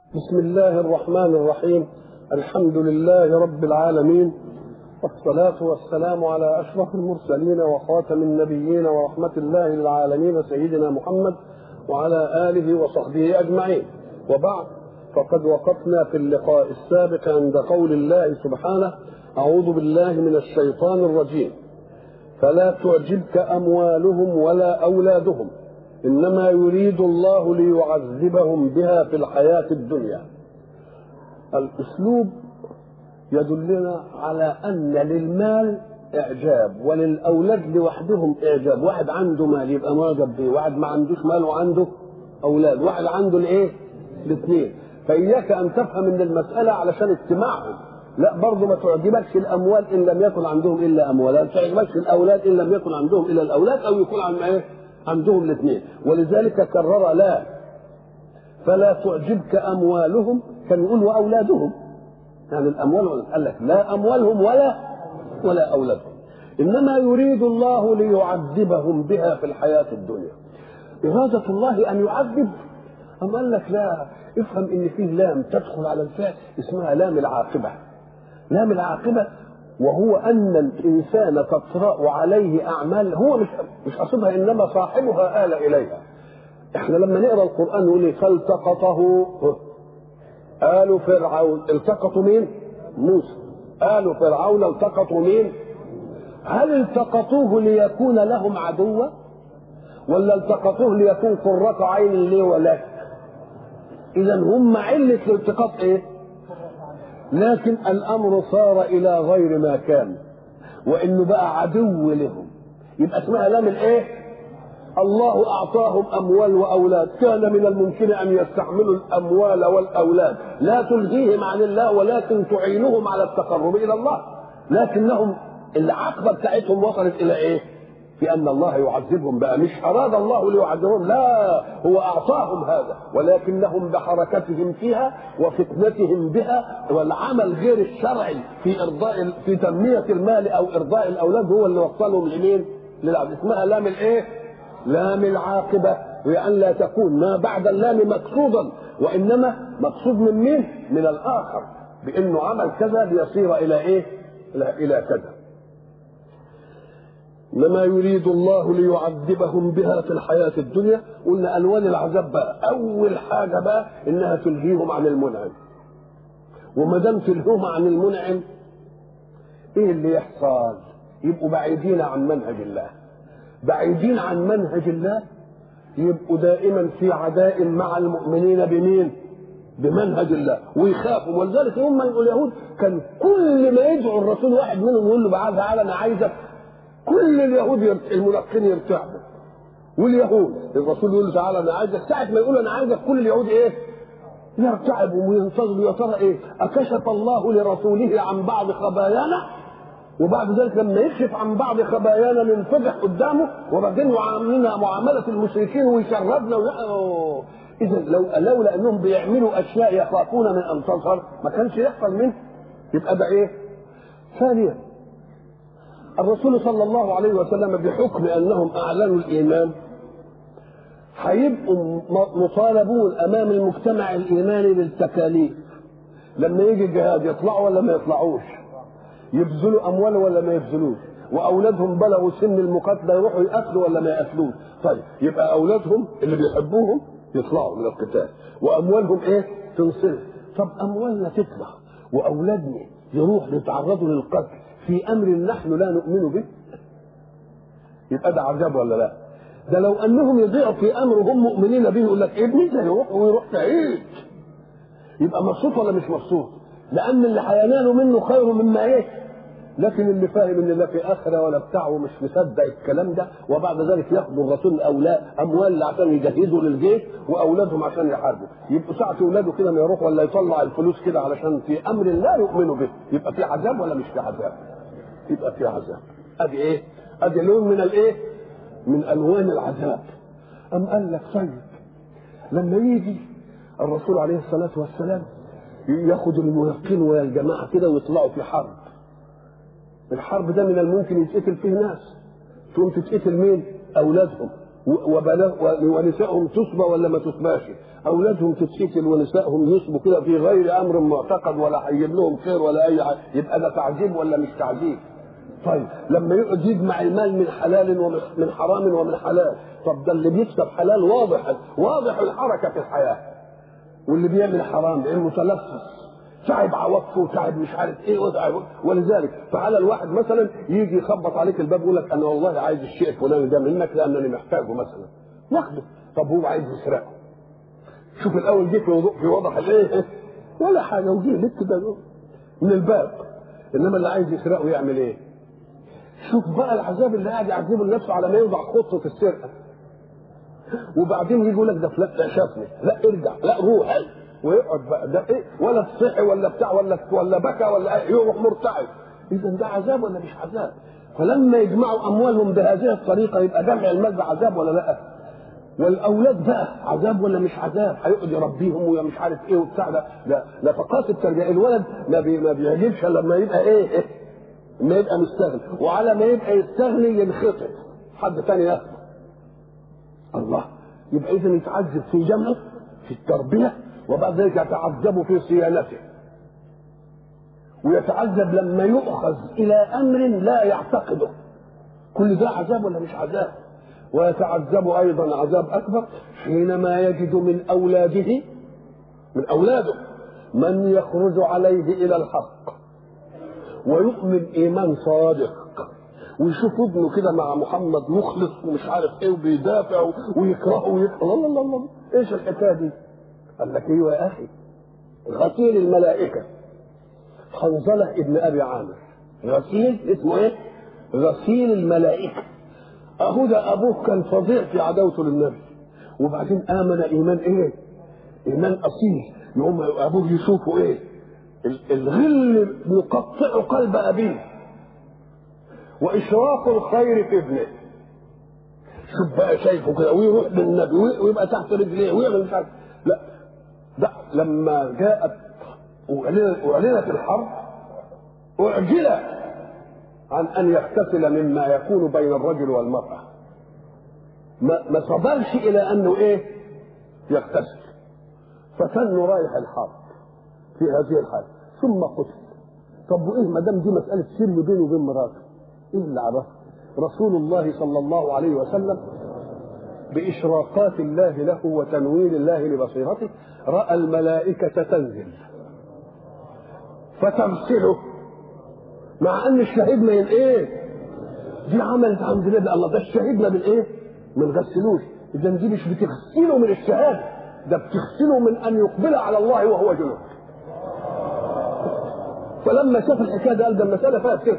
بسم الله الرحمن الرحيم الحمد لله رب العالمين والصلاة والسلام على أشرف المرسلين وخاتم النبيين ورحمة الله للعالمين سيدنا محمد وعلى آله وصحبه أجمعين وبعد فقد وقفنا في اللقاء السابق عند قول الله سبحانه أعوذ بالله من الشيطان الرجيم فلا تعجبك أموالهم ولا أولادهم انما يريد الله ليعذبهم بها في الحياه الدنيا الاسلوب يدلنا على ان للمال اعجاب وللاولاد لوحدهم اعجاب واحد عنده مال يبقى معجب بيه واحد ما عندوش مال وعنده اولاد واحد عنده الايه الاثنين فاياك ان تفهم ان المساله علشان اجتماعهم لا برضه ما تعجبكش الاموال ان لم يكن عندهم الا اموال ما تعجبكش الاولاد ان لم يكن عندهم الا الاولاد او يكون عن ايه عندهم الاثنين ولذلك كرر لا فلا تعجبك اموالهم كان يقول واولادهم يعني الاموال قال لك لا اموالهم ولا ولا اولادهم انما يريد الله ليعذبهم بها في الحياه الدنيا اراده الله ان يعذب أم قال لك لا افهم ان فيه لام تدخل على الفعل اسمها لام العاقبه لام العاقبه وهو ان الانسان تطرا عليه اعمال هو مش مش قصدها انما صاحبها آل اليها احنا لما نقرا القران نقول ايه فالتقطه آل فرعون التقطوا مين؟ موسى آل فرعون التقطوا مين؟ هل التقطوه ليكون لهم عدوا؟ ولا التقطوه ليكون قرة عين لي ولك؟ إذا هم علة الالتقاط إيه؟ لكن الامر صار الى غير ما كان وانه بقى عدو لهم يبقى اسمها لام الايه الله اعطاهم اموال واولاد كان من الممكن ان يستعملوا الاموال والاولاد لا تلهيهم عن الله ولكن تعينهم على التقرب الى الله لكنهم العقبه بتاعتهم وصلت الى ايه في ان الله يعذبهم بقى مش اراد الله ليعذبهم لا هو اعطاهم هذا ولكنهم بحركتهم فيها وفتنتهم بها والعمل غير الشرعي في ارضاء في تنميه المال او ارضاء الاولاد هو اللي وصلهم لمين؟ للعبد اسمها لام الايه؟ لام العاقبه وان لا تكون ما بعد اللام مقصودا وانما مقصود من مين؟ من الاخر بانه عمل كذا ليصير الى ايه؟ الى كذا انما يريد الله ليعذبهم بها في الحياه الدنيا قلنا الوان العذاب بقى اول حاجه بقى انها تلهيهم عن المنعم وما دام تلهيهم عن المنعم ايه اللي يحصل يبقوا بعيدين عن منهج الله بعيدين عن منهج الله يبقوا دائما في عداء مع المؤمنين بمين بمنهج الله ويخافوا ولذلك هم اليهود كان كل ما يدعو الرسول واحد منهم يقول له تعالى تعالى انا عايزك كل اليهود المنافقين يرتعبوا واليهود الرسول يقول له تعالى انا عايزك ساعه ما يقول انا عايزك كل اليهود ايه؟ يرتعبوا وينتظروا يا ترى ايه؟ اكشف الله لرسوله عن بعض خبايانا وبعد ذلك لما يكشف عن بعض خبايانا ننفضح قدامه وبعدين يعاملنا معامله المشركين ويشردنا و... اذا لو لولا انهم بيعملوا اشياء يخافون من ان تظهر ما كانش يحصل منه يبقى ده ايه؟ ثانيا الرسول صلى الله عليه وسلم بحكم انهم اعلنوا الايمان هيبقوا مطالبون امام المجتمع الايماني بالتكاليف لما يجي الجهاد يطلعوا ولا ما يطلعوش يبذلوا اموال ولا ما يبذلوش واولادهم بلغوا سن المقاتله يروحوا يقتلوا ولا ما يقتلوش طيب يبقى اولادهم اللي بيحبوهم يطلعوا من القتال واموالهم ايه تنصرف طب اموالنا تطلع واولادنا يروحوا يتعرضوا للقتل في امر نحن لا نؤمن به يبقى ده عذاب ولا لا ده لو انهم يضيعوا في امر هم مؤمنين به يقول لك ابني ده يروح ويروح تعيد يبقى مبسوط ولا مش مبسوط لان اللي هينالوا منه خير مما ايه لكن اللي فاهم ان لا في اخره ولا بتاع ومش مصدق الكلام ده وبعد ذلك ياخدوا الرسول اولاد اموال عشان يجهزوا للجيش واولادهم عشان يحاربوا يبقوا ساعه اولاده كده ما يروح ولا يطلع الفلوس كده علشان في امر لا يؤمنوا به يبقى في عذاب ولا مش في عذاب يبقى في عذاب ادي ايه ادي لون من الايه من الوان العذاب ام قال لك طيب لما يجي الرسول عليه الصلاه والسلام ياخد المنافقين ويا الجماعه كده ويطلعوا في حرب الحرب ده من الممكن يتقتل فيه ناس تقوم تتقتل مين اولادهم ونسائهم تصبى ولا ما تصباش اولادهم تتقتل ونسائهم يصبوا كده في غير امر معتقد ولا هيجيب لهم خير ولا اي حاجه يبقى ده تعذيب ولا مش تعذيب طيب لما يقعد يجمع المال من حلال ومن حرام ومن حلال طب ده اللي بيكسب حلال واضح واضح الحركه في الحياه واللي بيعمل حرام ايه متلفظ تعب عواطفه وتعب مش عارف ايه وتعب ولذلك فعلى الواحد مثلا يجي يخبط عليك الباب يقول لك انا والله عايز الشيء الفلاني ده منك لانني محتاجه مثلا ياخده طب هو عايز يسرقه شوف الاول جه في وضوح في وضح الايه ولا حاجه وجه لك كده من الباب انما اللي عايز يسرقه يعمل ايه شوف بقى العذاب اللي قاعد يعذبه لنفسه على ما يوضع خطه السرقه وبعدين يجي يقول لك ده فلان ده شافني لا ارجع لا روح ويقعد بقى ده ايه ولا تصحي ولا بتاع ولا ولا بكى ولا ايه يروح مرتعب اذا ده عذاب ولا مش عذاب فلما يجمعوا اموالهم بهذه الطريقه يبقى جمع المال ده عذاب ولا لا والاولاد بقى عذاب ولا مش عذاب هيقعد يربيهم ويا مش عارف ايه وبتاع ده لا نفقات التربيه الولد ما, بي ما بيعجبش لما يبقى ايه, إيه ما يبقى مستغني وعلى ما يبقى يستغني ينخطب حد ثاني ياخده الله يبقى اذا يتعذب في جمعه في التربيه وبعد ذلك يتعذب في صيانته ويتعذب لما يؤخذ الى امر لا يعتقده كل ده عذاب ولا مش عذاب ويتعذب ايضا عذاب اكبر حينما يجد من اولاده من اولاده من يخرج عليه الى الحق ويؤمن ايمان صادق ويشوف ابنه كده مع محمد مخلص ومش عارف ايه وبيدافع ويكرهه ويكره الله الله الله ايش الحكايه دي؟ قال لك ايوه يا اخي غسيل الملائكه حنظله ابن ابي عامر غسيل اسمه ايه؟ غسيل الملائكه اهو ده ابوه كان فظيع في عداوته للنبي وبعدين امن ايمان ايه؟ ايمان اصيل يقوم ابوه يشوفه ايه؟ الغل يقطع قلب ابيه واشراق الخير في ابنه شوف بقى شايفه كده ويروح بالنبي ويبقى تحت رجليه ويعمل مش عارف لا ده لما جاءت اعلنت الحرب اعجل عن ان يغتسل مما يكون بين الرجل والمراه ما ما صبرش الى انه ايه يغتسل فتنه رايح الحرب في هذه الحاله ثم قتل طب وايه ما دام دي مساله سر بينه وبين مراته ايه اللي عرفه رسول الله صلى الله عليه وسلم بإشراقات الله له وتنوير الله لبصيرته رأى الملائكة تنزل فتغسله مع أن الشهيد من إيه؟ دي عملت عند النبي الله ده الشهيد ما بالإيه؟ ما نغسلوش إذا دي مش بتغسله من الشهادة ده بتغسله من أن يقبل على الله وهو جنوب فلما شاف الحكايه ده قال ده المساله فيها كده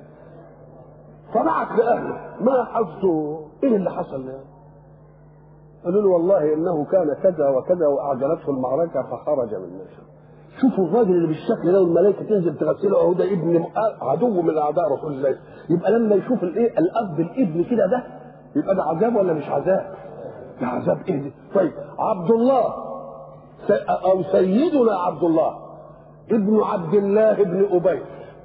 فبعت لاهله ما حظه ايه اللي حصل له قالوا له والله انه كان كذا وكذا واعجلته المعركه فخرج من مصر شوفوا الراجل اللي بالشكل ده والملائكه تنزل تغسله اهو ده ابن عدو من اعداء رسول الله يبقى لما يشوف الايه الاب الابن كده ده يبقى ده عذاب ولا مش عذاب؟ ده عذاب ايه ده؟ طيب عبد الله او سيدنا عبد الله ابن عبد الله بن ابي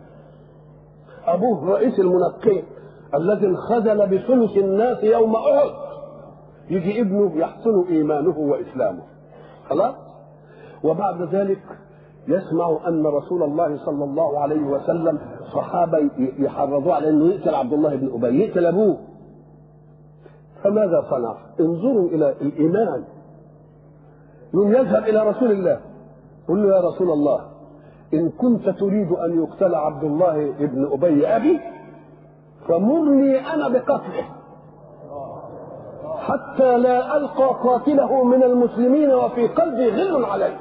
ابوه رئيس المنافقين الذي انخذل بثلث الناس يوم احد يجي ابنه يحسن ايمانه واسلامه خلاص وبعد ذلك يسمع ان رسول الله صلى الله عليه وسلم صحابه يحرضوا على انه يقتل عبد الله بن ابي يقتل ابوه فماذا صنع؟ انظروا الى الايمان يوم يذهب الى رسول الله قل له يا رسول الله ان كنت تريد ان يقتل عبد الله بن ابي ابي فمرني انا بقتله حتى لا القى قاتله من المسلمين وفي قلبي غل عليه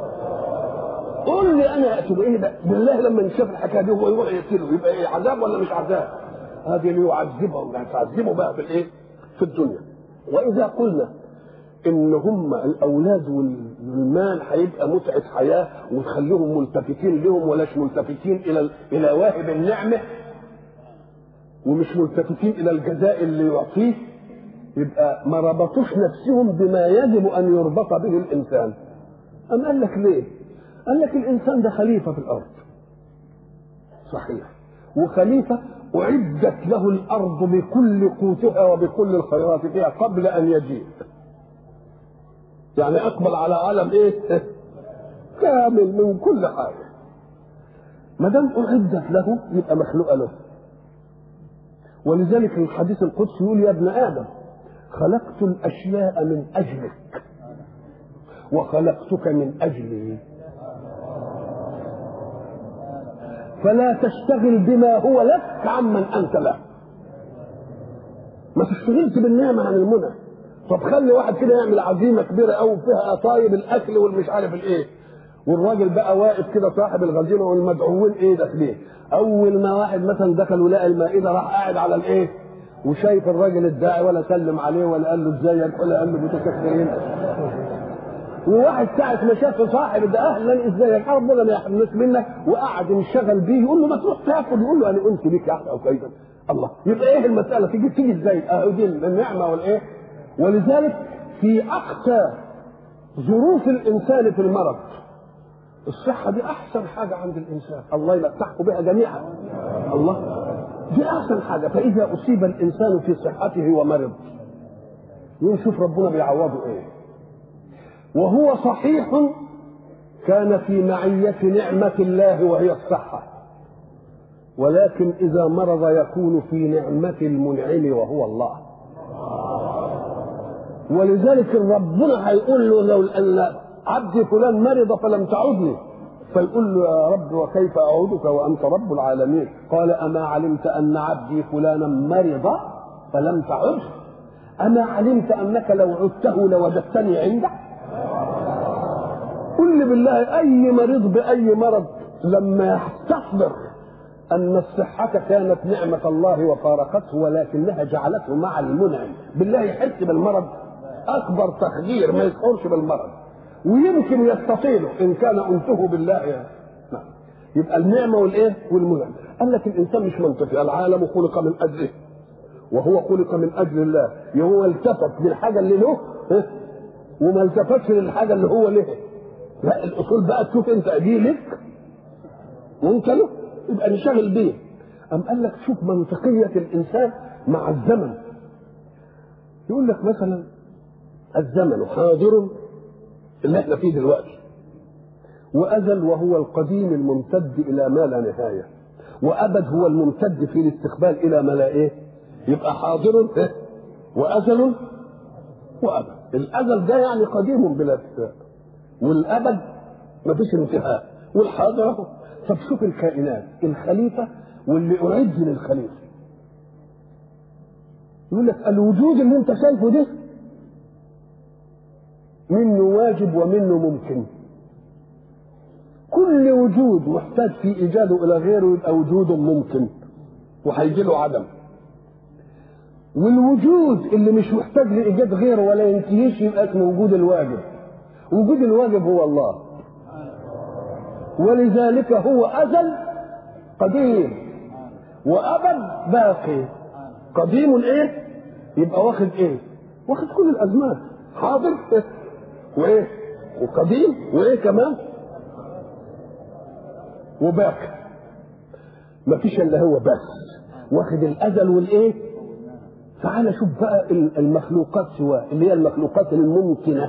قل لي انا اقتله ايه ده بالله لما نشوف الحكايه دي هو يروح يقتله يبقى ايه عذاب ولا مش عذاب هذه اللي يعذبهم هتعذبه بقى في الايه في الدنيا واذا قلنا ان هم الاولاد والمال هيبقى متعه حياه وتخليهم ملتفتين لهم ولاش ملتفتين الى الى واهب النعمه ومش ملتفتين الى الجزاء اللي يعطيه يبقى ما ربطوش نفسهم بما يجب ان يربط به الانسان أم قال لك ليه قال لك الانسان ده خليفه في الارض صحيح وخليفه أعدت له الأرض بكل قوتها وبكل الخيرات فيها قبل أن يجيء يعني أقبل على عالم إيه؟ كامل من كل حاجة ما دام أعدت له يبقى مخلوقة له ولذلك الحديث القدسي يقول يا ابن آدم خلقت الأشياء من أجلك وخلقتك من أجلي فلا تشتغل بما هو لك عمن أنت له ما تشتغلش بالنعمة عن المنى طب خلي واحد كده يعمل عزيمة كبيرة أوي فيها طايب الأكل والمش عارف الإيه والراجل بقى واقف كده صاحب الغزيمة والمدعوين إيه داخلين أول ما واحد مثلا دخل ولقى المائدة راح قاعد على الإيه وشايف الراجل الداعي ولا سلم عليه ولا قال له ازيك ولا قال له متشكرين وواحد ساعة ما شاف صاحب ده اهلا ازيك ربنا ما يحرمناش منك وقعد انشغل بيه يقول له ما تروح تاكل يقول له انا انت بيك يا اخي او كيدا الله يبقى ايه المساله تيجي تيجي ازاي؟ اهو دي النعمه والايه؟ ولذلك في اقصى ظروف الانسان في المرض الصحه دي احسن حاجه عند الانسان الله يمتعكم بها جميعا الله دي احسن حاجه فاذا اصيب الانسان في صحته ومرض يشوف ربنا بيعوضه ايه وهو صحيح كان في معية نعمة الله وهي الصحة ولكن إذا مرض يكون في نعمة المنعم وهو الله ولذلك ربنا هيقول له لو أن عبدي فلان مرض فلم تعدني فيقول له يا رب وكيف أعودك وأنت رب العالمين قال أما علمت أن عبدي فلانا مرض فلم تعده أما علمت أنك لو عدته لوجدتني عندك قل بالله اي مريض باي مرض لما يستحضر ان الصحة كانت نعمة الله وفارقته ولكنها جعلته مع المنعم بالله يحس بالمرض اكبر تخدير ما يشعرش بالمرض ويمكن يستطيله ان كان انته بالله يعني. نعم. يبقى النعمة والايه والمنعم قال لك الانسان مش منطقي العالم خلق من اجله وهو خلق من اجل الله هو التفت للحاجة اللي له وما التفتش للحاجة اللي هو له لا الاصول بقى تشوف انت دي لك وانت له يبقى نشغل بيه أم قال لك شوف منطقية الإنسان مع الزمن يقول لك مثلا الزمن حاضر اللي احنا فيه دلوقتي وأزل وهو القديم الممتد إلى ما لا نهاية وأبد هو الممتد في الاستقبال إلى ما لا إيه يبقى حاضر وأزل وأبد الأزل ده يعني قديم بلا انتهاء والابد مفيش انتهاء والحاضر اهو طب شوف الكائنات الخليفه واللي اعد للخليفه يقول لك الوجود اللي انت شايفه ده منه واجب ومنه ممكن كل وجود محتاج في ايجاده الى غيره يبقى وجود ممكن وهيجي له عدم والوجود اللي مش محتاج لايجاد غيره ولا ينتهيش يبقى اسمه وجود الواجب وجود الواجب هو الله ولذلك هو ازل قديم وابد باقي قديم ايه يبقى واخد ايه واخد كل الازمان حاضر وايه وقديم وايه كمان وباقي مفيش الا هو بس واخد الازل والايه تعال شوف بقى المخلوقات سواء اللي هي المخلوقات الممكنه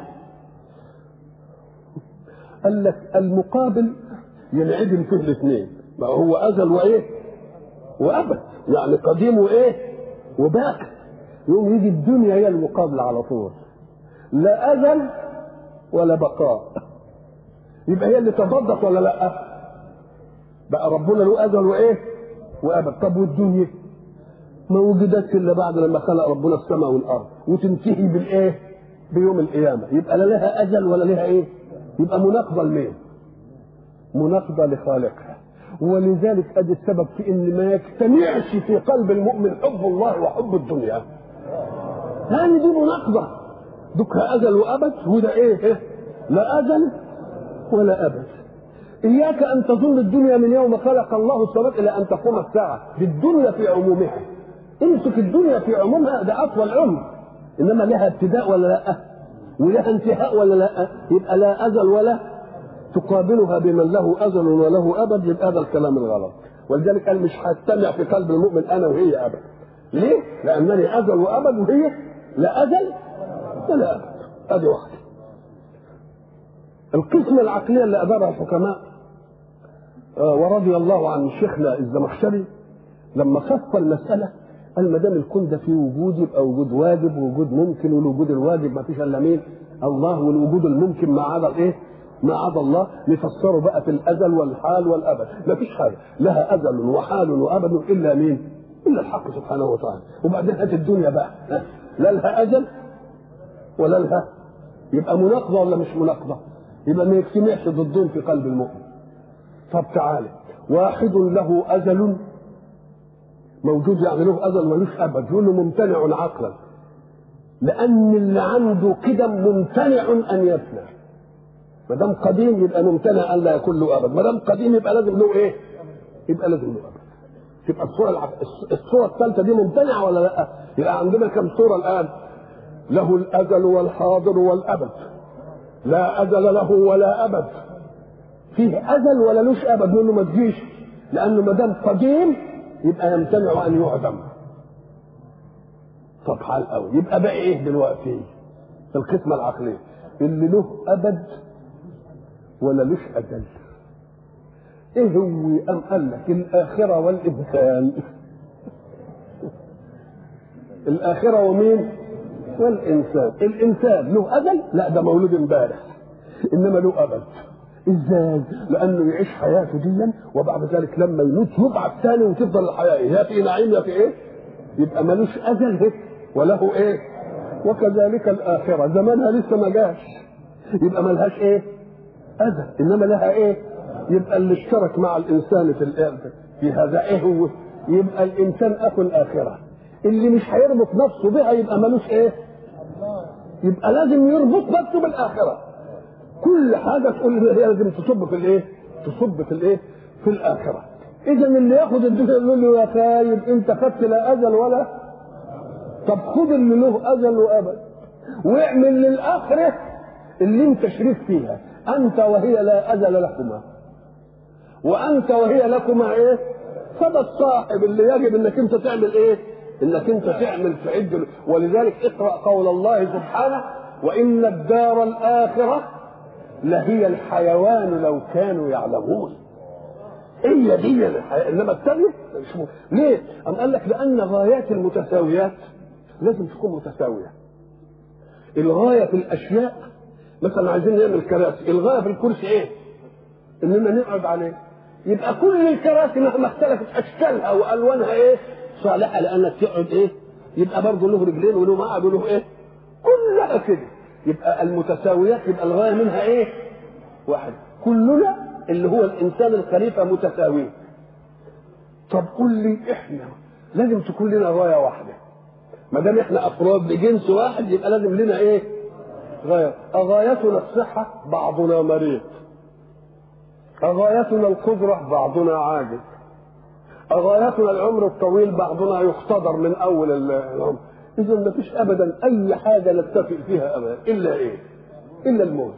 قال لك المقابل ينعدم فيه الاثنين ما هو ازل وايه وابد يعني قديم وايه وباقي يوم يجي الدنيا هي المقابله على طول لا ازل ولا بقاء يبقى هي اللي تضادت ولا لا بقى ربنا له ازل وايه وابد طب والدنيا ما وجدتش الا بعد لما خلق ربنا السماء والارض وتنتهي بالايه بيوم القيامه يبقى لا لها اجل ولا لها ايه يبقى مناقضه لمين مناقضه لخالقها ولذلك ادي السبب في ان ما يجتمعش في قلب المؤمن حب الله وحب الدنيا يعني دي مناقضه دكها ازل وابد وده ايه, إيه؟ لا ازل ولا ابد اياك ان تظن الدنيا من يوم خلق الله السماوات الى ان تقوم الساعه بالدنيا في عمومها امسك الدنيا في عمومها ده اطول عمر انما لها ابتداء ولا لا ولها انتهاء ولا لا يبقى لا ازل ولا تقابلها بمن له ازل وله ابد يبقى هذا الكلام الغلط ولذلك قال مش هجتمع في قلب المؤمن انا وهي ابدا ليه؟ لانني ازل وابد وهي لا ازل ولا ابد ادي واحده القسمه العقليه اللي ادارها الحكماء آه ورضي الله عن شيخنا الزمخشري لما خف المساله قال ما دام الكون ده فيه وجود يبقى وجود واجب ووجود ممكن والوجود الواجب ما فيش الا مين؟ الله والوجود الممكن ما عدا ايه؟ ما عدا الله نفسره بقى في الازل والحال والابد ما فيش حاجه لها ازل وحال وابد الا مين؟ الا الحق سبحانه وتعالى وبعدين هات الدنيا بقى لا لها ازل ولا لها يبقى مناقضه ولا مش مناقضه؟ يبقى ما يجتمعش ضدهم في قلب المؤمن طب تعالى واحد له ازل موجود يعني له ازل ملوش ابد يقول له ممتنع عقلا لان اللي عنده كده ممتنع ان يفنى ما دام قديم يبقى ممتنع ان لا يكون له ابد ما دام قديم يبقى لازم له ايه يبقى لازم له ابد تبقى الصوره العف... الصوره الثالثه دي ممتنعه ولا لا يبقى عندنا كم صوره الان له الازل والحاضر والابد لا ازل له ولا ابد فيه ازل ولا لوش ابد نقول له ما تجيش لانه ما دام قديم يبقى يمتنع ان يعدم طب حال قوي يبقى بقى ايه دلوقتي في القسمه العقليه اللي له ابد ولا لوش اجل ايه هو ام قال لك الاخره والانسان الاخره ومين والانسان الانسان له اجل لا ده مولود امبارح انما له ابد ازاي؟ لانه يعيش حياته ديا وبعد ذلك لما يموت يبعث ثاني وتفضل الحياه يا في نعيم يا في ايه؟ يبقى ملوش ازل هيك وله ايه؟ وكذلك الاخره زمانها لسه ما جاش يبقى ملهاش ايه؟ ازل انما لها ايه؟ يبقى اللي اشترك مع الانسان في الارض في هذا ايه هو؟ يبقى الانسان اخو الاخره اللي مش هيربط نفسه بها يبقى ملوش ايه؟ يبقى لازم يربط نفسه بالاخره كل حاجه تقول هي لازم تصب في الايه؟ تصب في الايه؟ في الاخره. اذا اللي ياخد الدنيا يقول له يا خايب انت خدت لا ازل ولا طب خد اللي له ازل وابد واعمل للاخره اللي انت شريك فيها انت وهي لا ازل لكما وانت وهي لكما ايه؟ فده الصاحب اللي يجب انك انت تعمل ايه؟ انك انت تعمل في عد ولذلك اقرا قول الله سبحانه وان الدار الاخره لهي الحيوان لو كانوا يعلمون هي دي الحياة. انما الثانيه مش م... ليه؟ أم قال لك لان غايات المتساويات لازم تكون متساويه الغايه في الاشياء مثلا عايزين نعمل كراسي الغايه في الكرسي ايه؟ اننا نقعد عليه يبقى كل الكراسي مهما اختلفت اشكالها والوانها ايه؟ صالحه لانك تقعد ايه؟ يبقى برضه له رجلين وله مقعد وله ايه؟ كلها كده يبقى المتساويات يبقى الغايه منها ايه؟ واحد كلنا اللي هو الانسان الخليفه متساويين طب قول لي احنا لازم تكون لنا غايه واحده ما دام احنا افراد بجنس واحد يبقى لازم لنا ايه؟ غايه اغايتنا الصحه بعضنا مريض اغايتنا القدره بعضنا عاجز اغايتنا العمر الطويل بعضنا يختضر من اول العمر اذا ما فيش ابدا اي حاجه نتفق فيها ابدا الا ايه الا الموت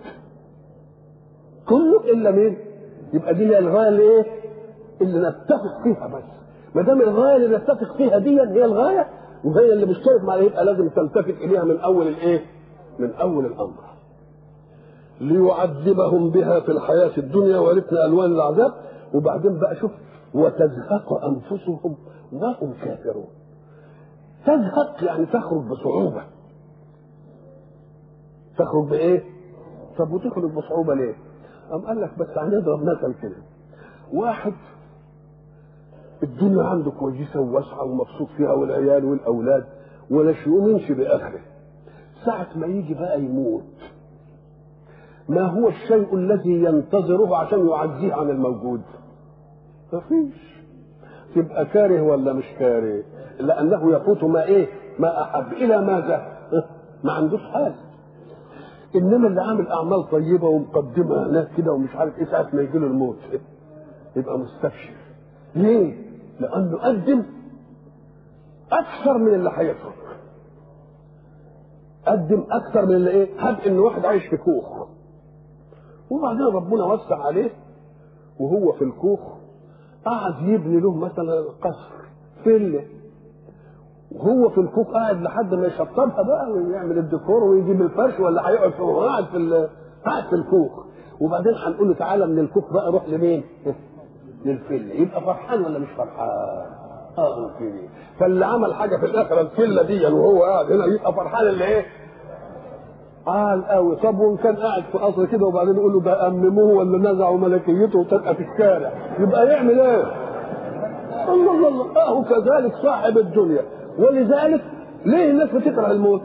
كله الا مين يبقى دي هي الغايه اللي ايه اللي نتفق فيها بس ما دام الغايه اللي نتفق فيها دي هي الغايه وهي اللي مشترك معاها يبقى لازم تلتفت اليها من اول الايه من اول الامر ليعذبهم بها في الحياه الدنيا ورثنا الوان العذاب وبعدين بقى شوف وتزهق انفسهم وهم كافرون تزهق يعني تخرج بصعوبة تخرج بإيه؟ طب وتخرج بصعوبة ليه؟ أم قال لك بس هنضرب مثل كده واحد الدنيا عنده كويسة وواسعة ومبسوط فيها والعيال والأولاد ولا يؤمنش بآخره ساعة ما يجي بقى يموت ما هو الشيء الذي ينتظره عشان يعزيه عن الموجود مفيش تبقى كاره ولا مش كاره لانه يفوت ما ايه ما احب الى ماذا ما عندوش حاجه انما اللي عامل اعمال طيبه ومقدمه هناك كده ومش عارف ايه ساعه ما يجي له الموت يبقى مستبشر ليه لانه قدم اكثر من اللي هيترك قدم اكثر من اللي ايه حب ان واحد عايش في كوخ وبعدين ربنا وسع عليه وهو في الكوخ قعد يبني له مثلا قصر فيلا وهو في الكوك قاعد لحد ما يشطبها بقى ويعمل الديكور ويجيب الفرش ولا هيقعد في قاعد في ال- قاعد في الكوك وبعدين هنقول له تعالى من الكوك بقى روح لمين؟ للفيلا يبقى فرحان ولا مش فرحان؟ اه الفيلا فاللي عمل حاجه في الاخره الفيلا دي وهو قاعد هنا يبقى فرحان اللي ايه؟ قال قوي طب وان كان قاعد في قصر كده وبعدين يقول له ده امموه ولا نزعوا ملكيته وتبقى في الشارع يبقى يعمل ايه؟ الله الله الله اهو كذلك صاحب الدنيا ولذلك ليه الناس بتكره الموت؟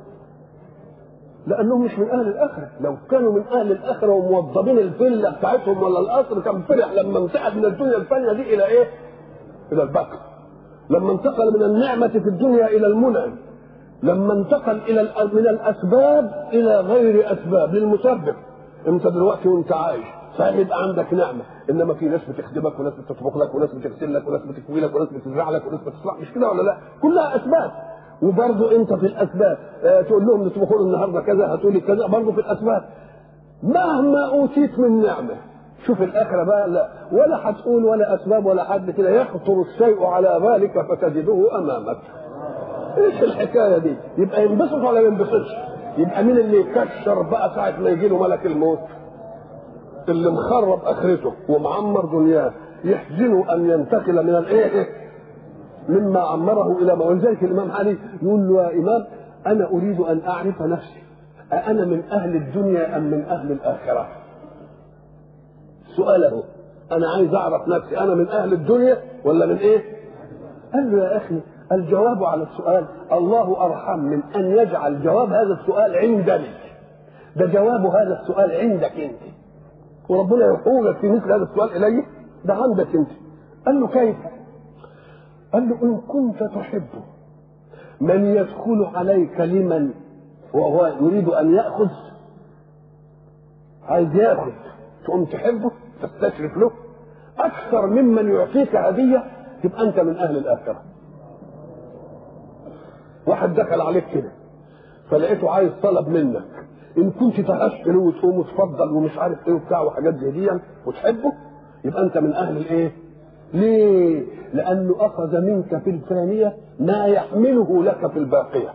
لانهم مش من اهل الاخره لو كانوا من اهل الاخره وموظفين الفيلا بتاعتهم ولا القصر كان فرح لما انتقل من الدنيا الفانيه دي الى ايه؟ الى البقر لما انتقل من النعمه في الدنيا الى المنعم لما انتقل الى الأ- من الاسباب الى غير اسباب للمسبب انت دلوقتي وانت عايش صحيح يبقى عندك نعمه انما في ناس بتخدمك وناس بتطبخ لك وناس بتغسل لك وناس بتكوي لك وناس بتزرع لك وناس بتصلح مش كده ولا لا كلها اسباب وبرضه انت في الاسباب آه تقول لهم نطبخوا لي النهارده كذا هاتوا لي كذا برضه في الاسباب مهما اوتيت من نعمه شوف الاخره بقى لا ولا هتقول ولا اسباب ولا حد كده يخطر الشيء على بالك فتجده امامك ايش الحكايه دي؟ يبقى ينبسط ولا ما ينبسطش؟ يبقى مين اللي يكشر بقى ساعه ما يجي له ملك الموت؟ اللي مخرب اخرته ومعمر دنياه يحزنه ان ينتقل من الايه؟ مما عمره الى ما ولذلك الامام علي يقول له يا امام انا اريد ان اعرف نفسي أأنا من أهل الدنيا أم من أهل الآخرة؟ سؤاله أنا عايز أعرف نفسي أنا من أهل الدنيا ولا من إيه؟ قال له يا أخي الجواب على السؤال الله أرحم من أن يجعل جواب هذا السؤال عندني ده جواب هذا السؤال عندك أنت وربنا يحولك في مثل هذا السؤال إليه ده عندك أنت قال له كيف؟ قال له إن كنت تحبه من يدخل عليك لمن وهو يريد ان ياخذ عايز ياخذ تقوم تحبه تستشرف له اكثر ممن يعطيك هديه تبقى انت من اهل الاخره واحد دخل عليك كده فلقيته عايز طلب منك ان كنت تهش له وتقوم وتفضل ومش عارف ايه وبتاع وحاجات زي دي وتحبه يبقى انت من اهل الايه؟ ليه؟ لانه اخذ منك في الثانيه ما يحمله لك في الباقيه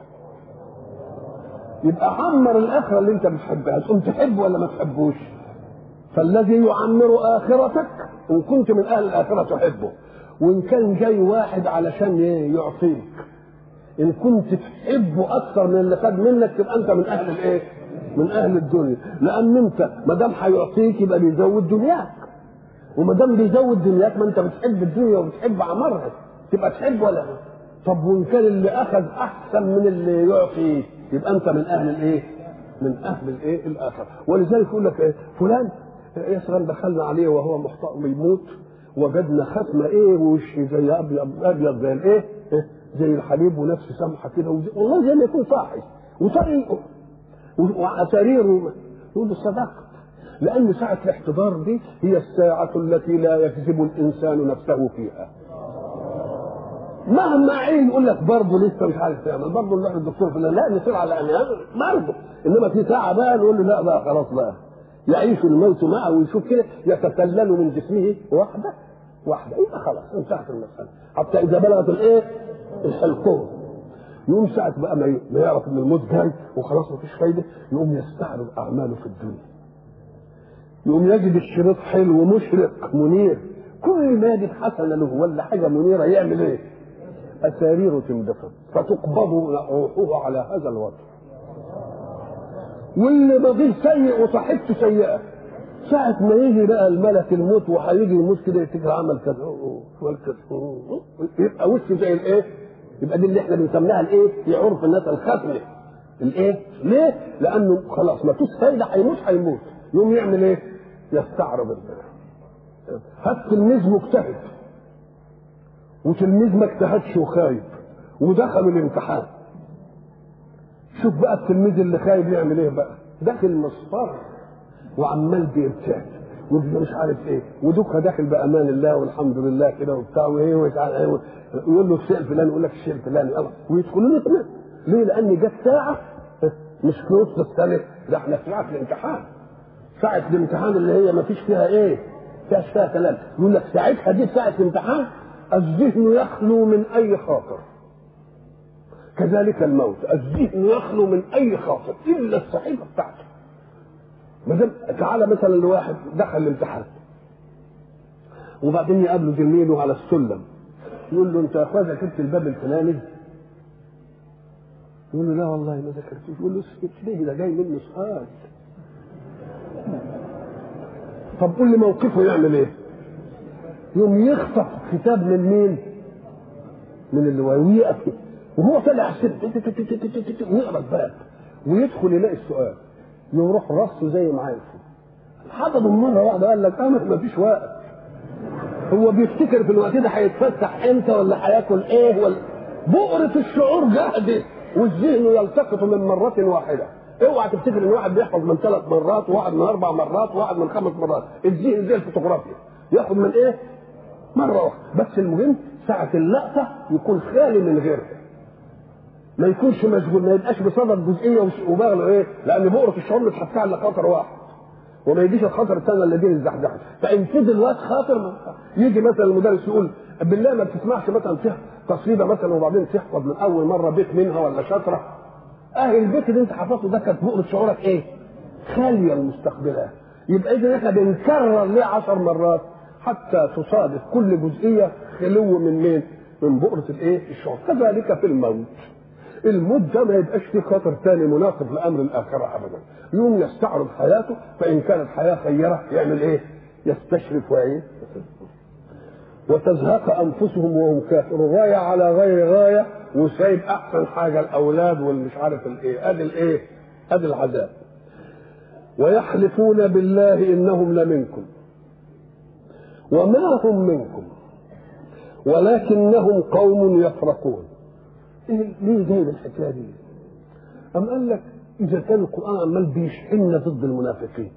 يبقى عمر الاخره اللي انت بتحبها تقوم تحبه ولا ما تحبوش فالذي يعمر اخرتك ان كنت من اهل الاخره تحبه وان كان جاي واحد علشان ايه يعطيك ان كنت تحبه اكثر من اللي خد منك تبقى انت من اهل الايه من اهل الدنيا لان انت ما دام هيعطيك يبقى بيزود دنياك وما دام بيزود دنياك ما انت بتحب الدنيا وبتحب عمرها تبقى تحب ولا لا طب وان كان اللي اخذ احسن من اللي يعطي يبقى انت من اهل الايه؟ من اهل الايه؟ الاخره ولذلك يقول لك ايه؟ فلان يا سلام دخلنا عليه وهو محتار بيموت وجدنا ختمه ايه وش زي ابيض ابيض زي الايه؟ إيه؟ زي الحليب ونفس سمحه كده وزي- والله زي ما يكون صاحي وطريقه واساريره يقول له صدقت لان ساعه الاحتضار دي هي الساعه التي لا يكذب الانسان نفسه فيها مهما عين يقول لك برضه لسه مش عارف تعمل برضه نروح للدكتور فلان لا نصير على انياب برضه انما في ساعه بقى نقول له لا بقى خلاص بقى يعيش الموت معه ويشوف كده يتسلل من جسمه واحده واحده يبقى خلاص انتهت المساله حتى اذا بلغت الايه؟ الحلقوم يقوم ساعة بقى ما ما يعرف ان الموت جاي وخلاص مفيش فايده يقوم يستعرض اعماله في الدنيا يقوم يجد الشريط حلو مشرق منير كل ما يجد حسنه له ولا حاجه منيره يعمل ايه؟ اساريره تندفن فتقبض روحه على هذا الوضع واللي ماضيه سيء وصحته سيئه ساعة ما يجي بقى الملك الموت وهيجي يموت كده يفتكر عمل كذا والكذا يبقى وشه زي الايه؟ يبقى دي اللي احنا بنسميها الايه؟ في عرف الناس الختمه الايه؟ ليه؟ لانه خلاص ما فيش فايده هيموت هيموت يقوم يعمل ايه؟ يستعرض البلد هات تلميذ مجتهد وتلميذ ما اجتهدش وخايب ودخلوا الامتحان شوف بقى التلميذ اللي خايب يعمل ايه بقى داخل مصفر وعمال بيرتعد وده مش عارف ايه ودوكا داخل بامان الله والحمد لله كده وبتاع وايه ويتع- إيه يقول له الشيء الفلاني يقول لك الشيء الفلاني الله ويدخلوا له كمان ليه؟ لان جت ساعه مش في نص السنه ده احنا في ساعه الامتحان ساعه الامتحان اللي هي ما فيش فيها ايه؟ فيها فيها كلام يقول لك ساعتها دي ساعه امتحان الذهن يخلو من اي خاطر كذلك الموت الذهن يخلو من اي خاطر الا الصحيفه بتاعته ما دام تعالى مثلا لواحد دخل الامتحان وبعدين يقابله زميله على السلم يقول له انت يا اخويا ذاكرت الباب الفلاني يقول له لا والله ما ذاكرتوش يقول له اسكت ليه ده جاي منه سؤال طب قول لي موقفه يعمل ايه يوم يخطف كتاب من مين من اللي ويقف وهو طالع السلم ويقرا الباب ويدخل يلاقي السؤال يروح رصه زي ما عايز حضره مره واحده قال لك انا ما فيش وقت هو بيفتكر في الوقت ده هيتفتح امتى ولا هياكل ايه ولا بؤرة الشعور جهده والذهن يلتقط من مرة واحدة اوعى تفتكر ان واحد بيحفظ من ثلاث مرات وواحد من اربع مرات وواحد من خمس مرات الذهن زي الفوتوغرافيا ياخد من ايه مرة واحدة بس المهم ساعة اللقطة يكون خالي من غيرها ما يكونش مشغول ما يبقاش بصدد جزئية وباغله ايه لان بؤرة الشعور مش هتفعل لخاطر واحد وما يجيش الخطر الثاني الذين الزحزحه فان فضل وقت خاطر يجي مثلا المدرس يقول بالله ما بتسمعش مثلا تصويبه مثلا وبعدين تحفظ من اول مره بيت منها ولا شطره اهل البيت اللي انت حفظته ده كانت بؤره شعورك ايه؟ خاليه ومستقبلاه يبقى اذا احنا بنكرر ليه عشر مرات حتى تصادف كل جزئيه خلو من مين؟ من بؤره الايه؟ الشعور كذلك في الموت الموت ده ما يبقاش فيه خطر ثاني مناقض لامر الاخره ابدا يوم يستعرض حياته فان كانت حياه خيره يعمل ايه؟ يستشرف وايه؟ وتزهق انفسهم وهم كافرون غايه على غير غايه وسايب احسن حاجه الاولاد والمش عارف الايه ادي الايه؟ ادي العذاب ويحلفون بالله انهم لمنكم وما هم منكم ولكنهم قوم يفرقون إيه ليه جايب الحكايه دي؟ أم قال لك إذا كان القرآن عمال بيشحننا ضد المنافقين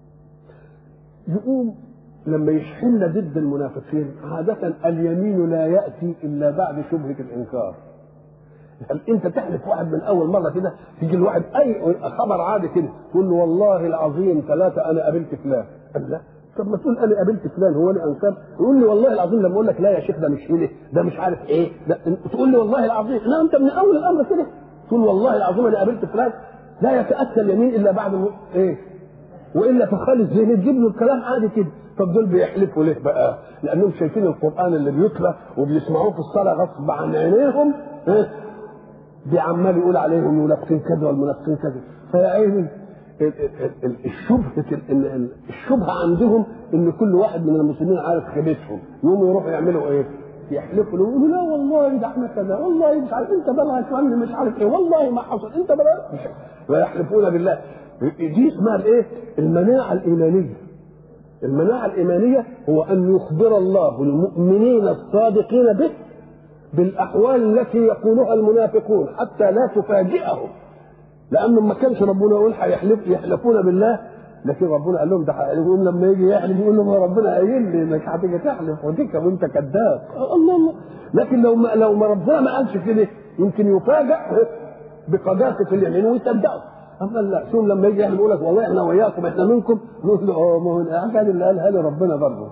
يقوم لما يشحننا ضد المنافقين عادة اليمين لا يأتي إلا بعد شبهة الإنكار هل أنت تحلف واحد من أول مرة كده تيجي الواحد أي خبر عادي كده تقول له والله العظيم ثلاثة أنا قابلت فلان قال لا طب ما تقول انا قابلت فلان هو انا انكر يقول لي والله العظيم لما اقول لك لا يا شيخ ده مش هنا ده مش عارف ايه ده تقول لي والله العظيم لا انت من اول الامر كده تقول والله العظيم انا قابلت فلان لا يتاتى اليمين الا بعد م... ايه والا تخلي الذهن تجيب له الكلام عادي كده طب دول بيحلفوا ليه بقى؟ لانهم شايفين القران اللي بيتلى وبيسمعوه في الصلاه غصب عن عينيهم ايه؟ بعمال يقول عليهم المنافقين كذا والمنافقين كذا فيا عيني الشبهه الشبهه عندهم ان كل واحد من المسلمين عارف خيبتهم يقوموا يروحوا يعملوا ايه؟ يحلفوا له يقولوا لا والله ده احنا كذا والله مش عارف انت بلغت عني مش عارف ايه والله ما حصل انت بلغت ويحلفون بالله دي اسمها الايه؟ المناعه الايمانيه المناعه الايمانيه هو ان يخبر الله المؤمنين الصادقين به بالاحوال التي يقولها المنافقون حتى لا تفاجئهم لانه ما كانش ربنا يقول هيحلف يحلفون بالله لكن ربنا قال لهم ده هيقول لما يجي يحلف يقول لهم ربنا قايل لي انك هتيجي تحلف وتيجي وانت كذاب الله الله لكن لو ما لو ما ربنا ما قالش كده يمكن يفاجئ بقداسه اليمين ويصدقه اما لا شوف لما يجي يحلف يقول لك والله احنا وياكم احنا منكم نقول له اه ما هو الحاجه اللي قالها لي ربنا برضه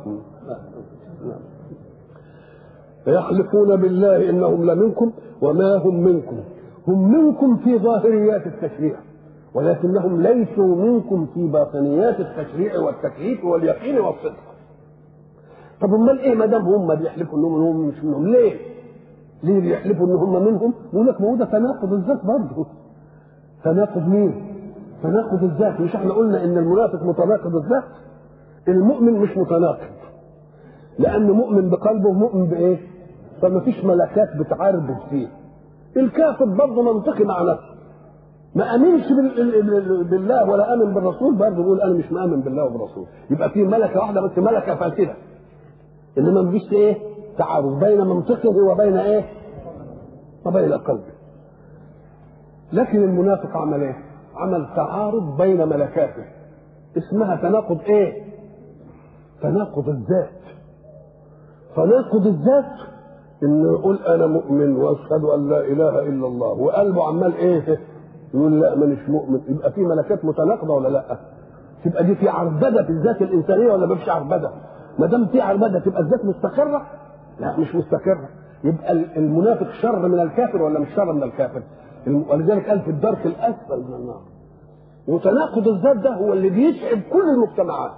فيحلفون بالله انهم لمنكم وما هم منكم هم منكم في ظاهريات التشريع ولكنهم ليسوا منكم في باطنيات التشريع والتكليف واليقين والصدق طب امال ايه ما دام هم بيحلفوا انهم هم مش منهم ليه؟ ليه بيحلفوا ان هم منهم؟ يقول لك ما هو ده تناقض الذات برضه تناقض مين؟ تناقض الذات مش احنا قلنا ان المنافق متناقض الذات؟ المؤمن مش متناقض لأنه مؤمن بقلبه مؤمن بإيه؟ فما فيش ملكات بتعارض فيه الكافر برضه منطقي مع نفسه ما امنش بالله ولا امن بالرسول برضه بيقول انا مش مامن بالله وبالرسول يبقى في ملكه واحده بس ملكه فاسده انما ما فيش ايه تعارض بين منطقه وبين ايه وبين قلبه لكن المنافق عمل ايه عمل تعارض بين ملكاته اسمها تناقض ايه تناقض الذات تناقض الذات ان يقول انا مؤمن واشهد ان لا اله الا الله وقلبه عمال ايه يقول لا مانيش مؤمن يبقى في ملكات متناقضه ولا لا تبقى دي في عربده في الذات الانسانيه ولا ما فيش عربده ما دام في عباده تبقى الذات مستقره لا مش مستقره يبقى المنافق شر من الكافر ولا مش شر من الكافر ولذلك قال في الدرك الاسفل من النار وتناقض الذات ده هو اللي بيشعب كل المجتمعات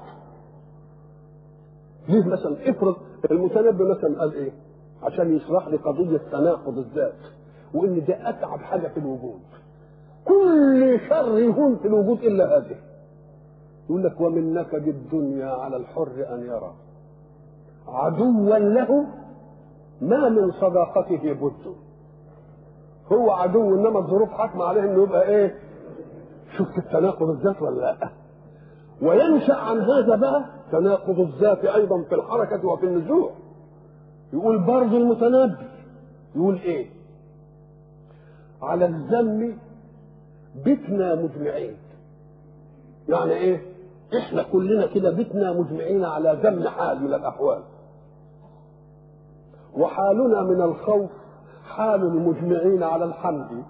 ليه مثلا افرض المتنبي مثلا قال ايه عشان يشرح لي قضيه تناقض الذات وان ده اتعب حاجه في الوجود كل شر يهون في الوجود الا هذه يقول لك ومن نكد الدنيا على الحر ان يرى عدوا له ما من صداقته بد هو عدو انما الظروف حاكمه عليه انه يبقى ايه شفت التناقض الذات ولا لا وينشا عن هذا بقى تناقض الذات ايضا في الحركه وفي النزوع يقول برضه المتنبي يقول ايه على الذم بتنا مجمعين يعني ايه احنا كلنا كده بتنا مجمعين على ذم حال من الاحوال وحالنا من الخوف حال المجمعين على الحمد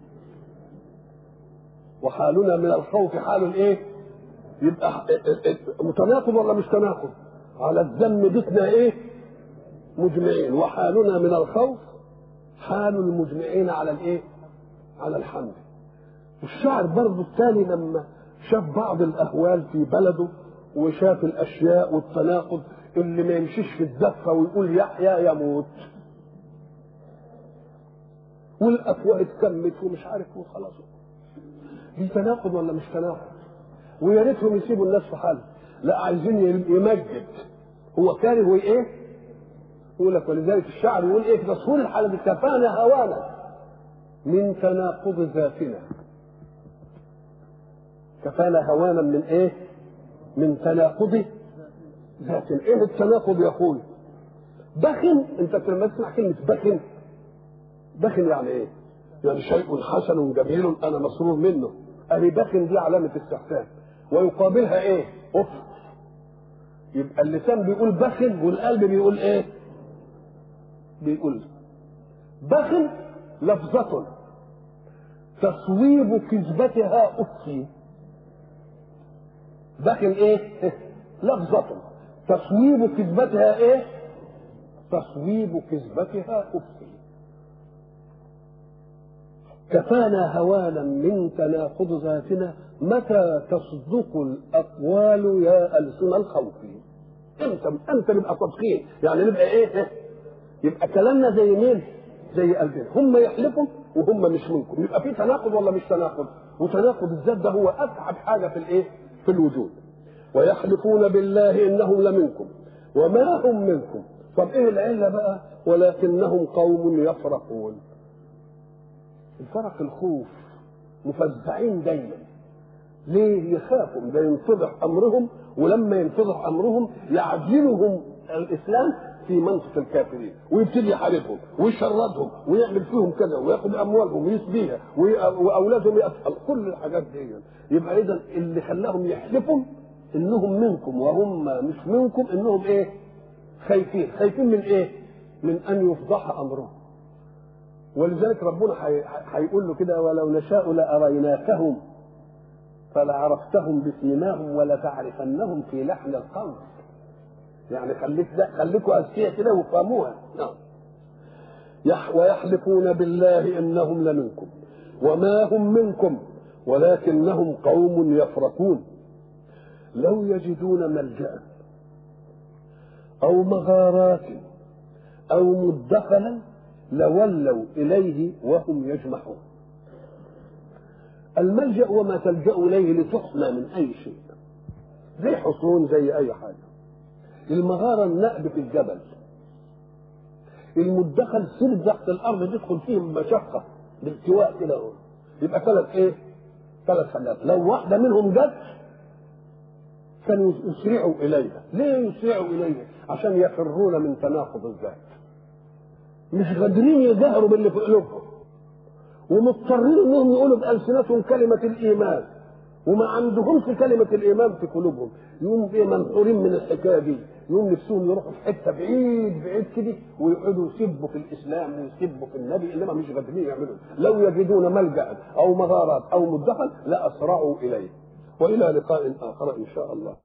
وحالنا من الخوف حال ايه يبقى متناقض ولا مش تناقض على الذم بتنا ايه مجمعين وحالنا من الخوف حال المجمعين على الايه على الحمد والشاعر برضه الثاني لما شاف بعض الاهوال في بلده وشاف الاشياء والتناقض اللي ما يمشيش في الزفه ويقول يحيى يموت والافواه اتكمت ومش عارف وخلاص دي تناقض ولا مش تناقض ويا ريتهم يسيبوا الناس في حال لا عايزين يمجد هو كاره وايه يقول لك ولذلك الشاعر يقول ايه في تصوير الحاله دي كفانا هوانا من تناقض ذاتنا كفانا هوانا من ايه من تناقض ذاتنا ايه التناقض يا اخوي بخن انت لما تسمع كلمه بخن بخن يعني ايه يعني شيء حسن جميل انا مسرور منه اهي بخن دي علامه استحسان ويقابلها ايه اوف يبقى اللسان بيقول بخن والقلب بيقول ايه بيقول بخن لفظة تصويب كذبتها أفتي بخن إيه؟ لفظة تصويب كذبتها إيه؟ تصويب كذبتها أفتي كفانا هوانا من تناقض ذاتنا متى تصدق الأقوال يا ألسن الخوف أنت أنت نبقى صادقين يعني نبقى إيه؟ يبقى كلامنا زي مين؟ زي قلبنا هم يحلفوا وهم مش منكم يبقى في تناقض ولا مش تناقض وتناقض الذات ده هو اتعب حاجه في الايه في الوجود ويحلفون بالله انهم لمنكم وما هم منكم طب ايه العله بقى ولكنهم قوم يفرقون الفرق الخوف مفزعين دايما ليه يخافوا ده ينفضح امرهم ولما ينفضح امرهم يعجلهم الاسلام في منطق الكافرين ويبتدي يحاربهم ويشردهم ويعمل فيهم كذا وياخذ اموالهم ويسبيها واولادهم يسأل كل الحاجات دي يبقى اذا اللي خلاهم يحلفوا انهم منكم وهم مش منكم انهم ايه؟ خايفين، خايفين من ايه؟ من ان يفضح امرهم. ولذلك ربنا هيقول له كده ولو نشاء لاريناكهم فلعرفتهم بسيماهم ولتعرفنهم في لحن القول. يعني خليك ده خليكوا اذكياء كده وفهموها نعم يح ويحلفون بالله انهم لمنكم وما هم منكم ولكنهم قوم يفرقون لو يجدون ملجا او مغارات او مدخلا لولوا اليه وهم يجمحون الملجا هو ما تلجا اليه لتحمى من اي شيء زي حصون زي اي حاجه المغارة النأب في الجبل المدخل سرب تحت الأرض تدخل فيه بمشقة بالتواء كده يبقى ثلاث إيه؟ ثلاث حاجات لو واحدة منهم جت كانوا يسرعوا إليها ليه يسرعوا إليها؟ عشان يفرون من تناقض الذات مش قادرين يجهروا باللي في قلوبهم ومضطرين انهم يقولوا بألسنتهم كلمة الإيمان وما عندهمش كلمة الإيمان في قلوبهم يقوموا ايه منحورين من الحكاية دي يقوم نفسهم يروحوا في حتة بعيد بعيد كده ويقعدوا يسبوا في الإسلام ويسبوا في النبي إنما مش قادرين يعملوا لو يجدون ملجأ أو مغارات أو مدخل لأسرعوا إليه وإلى لقاء آخر إن شاء الله